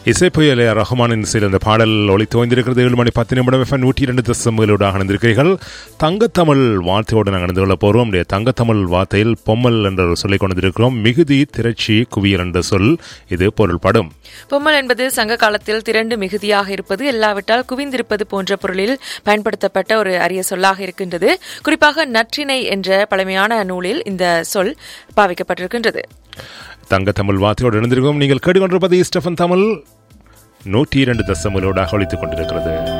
இசை புயலே ரஹ்மானின் இசையில் இந்த பாடல் ஒளி தோய்ந்திருக்கிறது ஏழு மணி பத்து நிமிடம் எஃப்எம் நூற்றி இரண்டு தசமங்களோடு அணிந்திருக்கிறீர்கள் தங்கத்தமிழ் வார்த்தையோடு நாங்கள் அணிந்து கொள்ள போகிறோம் நம்முடைய தங்கத்தமிழ் வார்த்தையில் பொம்மல் என்று சொல்லிக் கொண்டிருக்கிறோம் மிகுதி திரட்சி குவியல் என்ற சொல் இது பொருள்படும் பொம்மல் என்பது சங்க காலத்தில் திரண்டு மிகுதியாக இருப்பது இல்லாவிட்டால் குவிந்திருப்பது போன்ற பொருளில் பயன்படுத்தப்பட்ட ஒரு அரிய சொல்லாக இருக்கின்றது குறிப்பாக நற்றினை என்ற பழமையான நூலில் இந்த சொல் பாவிக்கப்பட்டிருக்கின்றது தங்கத்தமிழ் வார்த்தையோடு இணைந்திருக்கிறோம் நீங்கள் கேட்டுக்கொண்டிருப்பது ஸ்டெஃபன் தமிழ் நூற்றி இரண்டு தசமங்களோடு ஒழித்துக் கொண்டிருக்கிறது